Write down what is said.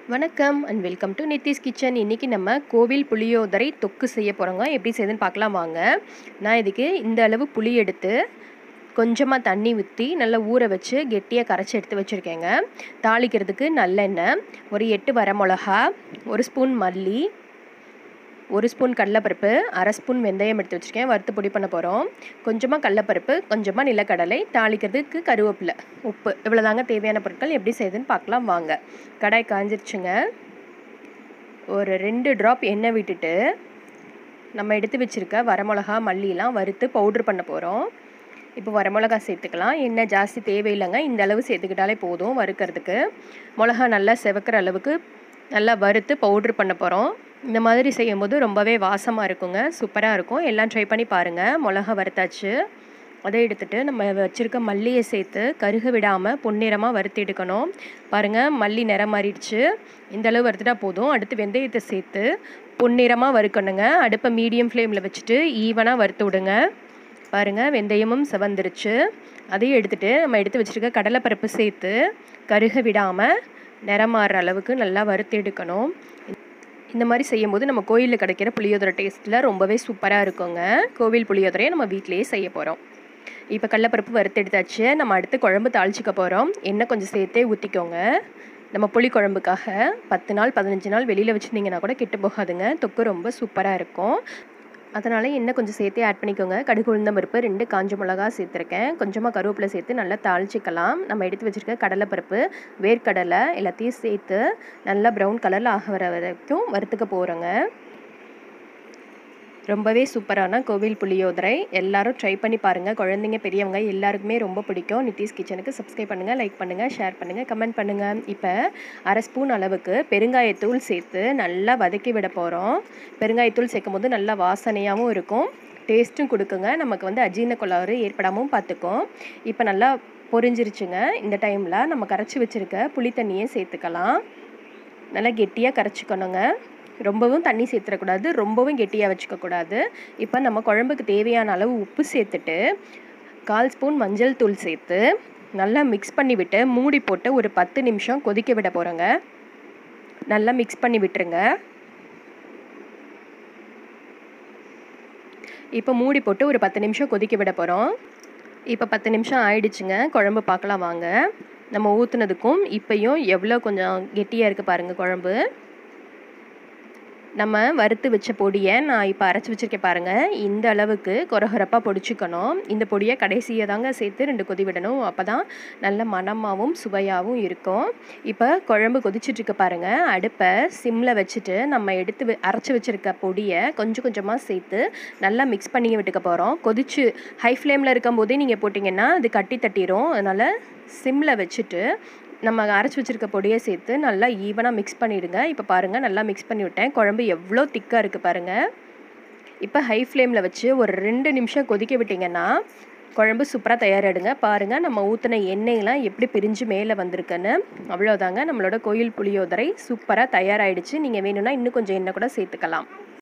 வணக்கம் and welcome to Nithis kitchen இன்றைக்கி நம்ம கோவில் புளியோதரை தொக்கு செய்ய போகிறோங்க எப்படி செய்யுதுன்னு பார்க்கலாம் வாங்க நான் இதுக்கு இந்த அளவு புளி எடுத்து கொஞ்சமாக தண்ணி ஊற்றி நல்லா ஊற வச்சு கெட்டியாக கரைச்சி எடுத்து வச்சுருக்கேங்க தாளிக்கிறதுக்கு நல்லெண்ணெய் ஒரு எட்டு வரமிளகா ஒரு ஸ்பூன் மல்லி ஒரு ஸ்பூன் கடலைப்பருப்பு அரை ஸ்பூன் வெந்தயம் எடுத்து வச்சுருக்கேன் வறுத்து பொடி பண்ண போகிறோம் கொஞ்சமாக கடலைப்பருப்பு கொஞ்சமாக நிலக்கடலை தாளிக்கிறதுக்கு கருவேப்பிலை உப்பு இவ்வளோதாங்க தேவையான பொருட்கள் எப்படி செய்யுதுன்னு பார்க்கலாம் வாங்க கடாய் காஞ்சிருச்சுங்க ஒரு ரெண்டு ட்ராப் எண்ணெய் விட்டுட்டு நம்ம எடுத்து வச்சுருக்க வரமிளகா மல்லிலாம் வறுத்து பவுட்ரு பண்ண போகிறோம் இப்போ வரமிளகா சேர்த்துக்கலாம் எண்ணெய் ஜாஸ்தி தேவையில்லைங்க இந்த அளவு சேர்த்துக்கிட்டாலே போதும் வறுக்கிறதுக்கு மிளகா நல்லா செவக்கிற அளவுக்கு நல்லா வறுத்து பவுட்ரு பண்ண போகிறோம் இந்த மாதிரி செய்யும்போது ரொம்பவே வாசமாக இருக்குங்க சூப்பராக இருக்கும் எல்லாம் ட்ரை பண்ணி பாருங்கள் மிளகா வறுத்தாச்சு அதை எடுத்துகிட்டு நம்ம வச்சுருக்க மல்லியை சேர்த்து கருக விடாமல் பொன்னிறமாக வறுத்து எடுக்கணும் பாருங்கள் மல்லி நிறம் மாறிடுச்சு இந்த அளவு வறுத்துட்டா போதும் அடுத்து வெந்தயத்தை சேர்த்து பொன்னிறமாக வறுக்கணுங்க அடுப்பை மீடியம் ஃப்ளேமில் வச்சுட்டு ஈவனாக வறுத்து விடுங்க பாருங்கள் வெந்தயமும் செவந்துருச்சு அதையும் எடுத்துகிட்டு நம்ம எடுத்து வச்சுருக்க கடலைப்பருப்பு சேர்த்து கருக விடாமல் நிறம் மாறுற அளவுக்கு நல்லா வறுத்து எடுக்கணும் இந்த மாதிரி செய்யும்போது நம்ம கோயிலில் கிடைக்கிற புளியோதரை டேஸ்ட்டில் ரொம்பவே சூப்பராக இருக்குங்க கோவில் புளியோதரையை நம்ம வீட்டிலேயே செய்ய போகிறோம் இப்போ கடலப்பருப்பு வறுத்து எடுத்தாச்சு நம்ம அடுத்து குழம்பு தாளிச்சிக்க போகிறோம் எண்ணெய் கொஞ்சம் சேர்த்தே ஊற்றிக்கோங்க நம்ம புளி குழம்புக்காக பத்து நாள் பதினஞ்சு நாள் வெளியில் வச்சுருந்தீங்கன்னா கூட கெட்டு போகாதுங்க தொக்கு ரொம்ப சூப்பராக இருக்கும் அதனால் எண்ணெய் கொஞ்சம் சேர்த்தே ஆட் பண்ணிக்கோங்க கடுகு உளுந்தம் பருப்பு ரெண்டு காஞ்ச மிளகா சேர்த்துருக்கேன் கொஞ்சமாக கருவேப்பிலை சேர்த்து நல்லா தாளிச்சிக்கலாம் நம்ம எடுத்து வச்சுருக்க கடலைப்பருப்பு வேர்க்கடலை எல்லாத்தையும் சேர்த்து நல்லா ப்ரௌன் கலரில் ஆக வர வரைக்கும் வறுத்துக்க போகிறோங்க ரொம்பவே சூப்பரான கோவில் புளியோதரை எல்லாரும் ட்ரை பண்ணி பாருங்கள் குழந்தைங்க பெரியவங்க எல்லாருக்குமே ரொம்ப பிடிக்கும் நித்திஷ் கிச்சனுக்கு சப்ஸ்கிரைப் பண்ணுங்கள் லைக் பண்ணுங்கள் ஷேர் பண்ணுங்கள் கமெண்ட் பண்ணுங்கள் இப்போ அரை ஸ்பூன் அளவுக்கு பெருங்காயத்தூள் சேர்த்து நல்லா வதக்கி விட போகிறோம் பெருங்காயத்தூள் சேர்க்கும் போது நல்லா வாசனையாகவும் இருக்கும் டேஸ்ட்டும் கொடுக்குங்க நமக்கு வந்து அஜீர்ண கொள்ளாறு ஏற்படாமல் பார்த்துக்கும் இப்போ நல்லா பொரிஞ்சிருச்சுங்க இந்த டைமில் நம்ம கரைச்சி வச்சுருக்க புளி தண்ணியை சேர்த்துக்கலாம் நல்லா கெட்டியாக கரைச்சிக்கணுங்க ரொம்பவும் தண்ணி சேர்த்துடக்கூடாது ரொம்பவும் கெட்டியாக வச்சுக்கக்கூடாது இப்போ நம்ம குழம்புக்கு தேவையான அளவு உப்பு சேர்த்துட்டு கால் ஸ்பூன் மஞ்சள் தூள் சேர்த்து நல்லா மிக்ஸ் பண்ணி விட்டு மூடி போட்டு ஒரு பத்து நிமிஷம் கொதிக்க விட போகிறோங்க நல்லா மிக்ஸ் பண்ணி விட்டுருங்க இப்போ மூடி போட்டு ஒரு பத்து நிமிஷம் கொதிக்க விட போகிறோம் இப்போ பத்து நிமிஷம் ஆயிடுச்சுங்க குழம்பு பார்க்கலாம் வாங்க நம்ம ஊற்றுனதுக்கும் இப்போயும் எவ்வளோ கொஞ்சம் கெட்டியாக இருக்குது பாருங்கள் குழம்பு நம்ம வறுத்து வச்ச பொடியை நான் இப்போ அரைச்சி வச்சுருக்கேன் பாருங்கள் இந்த அளவுக்கு கொரகொரப்பாக பொடிச்சுக்கணும் இந்த பொடியை கடைசியை தாங்க சேர்த்து ரெண்டு கொதி விடணும் அப்போ தான் நல்ல மணமாகவும் சுவையாகவும் இருக்கும் இப்போ குழம்பு கொதிச்சிட்ருக்கு பாருங்கள் அடுப்பை சிம்மில் வச்சுட்டு நம்ம எடுத்து அரைச்சி வச்சுருக்க பொடியை கொஞ்சம் கொஞ்சமாக சேர்த்து நல்லா மிக்ஸ் பண்ணி விட்டுக்க போகிறோம் கொதிச்சு ஹை ஃப்ளேமில் இருக்கும் போதே நீங்கள் போட்டிங்கன்னா அது கட்டி தட்டிடும் அதனால் சிம்மில் வச்சுட்டு நம்ம அரைச்சி வச்சுருக்க பொடியை சேர்த்து நல்லா ஈவனாக மிக்ஸ் பண்ணிவிடுங்க இப்போ பாருங்கள் நல்லா மிக்ஸ் பண்ணி விட்டேன் குழம்பு எவ்வளோ திக்காக இருக்குது பாருங்கள் இப்போ ஹை ஃப்ளேமில் வச்சு ஒரு ரெண்டு நிமிஷம் கொதிக்க விட்டிங்கன்னா குழம்பு சூப்பராக தயாராகிடுங்க பாருங்கள் நம்ம ஊற்றின எண்ணெயெலாம் எப்படி பிரிஞ்சு மேலே வந்திருக்குன்னு அவ்வளோதாங்க நம்மளோட கோயில் புளியோதரை சூப்பராக தயாராகிடுச்சு நீங்கள் வேணும்னா இன்னும் கொஞ்சம் எண்ணெய் கூட சேர்த்துக்கலாம்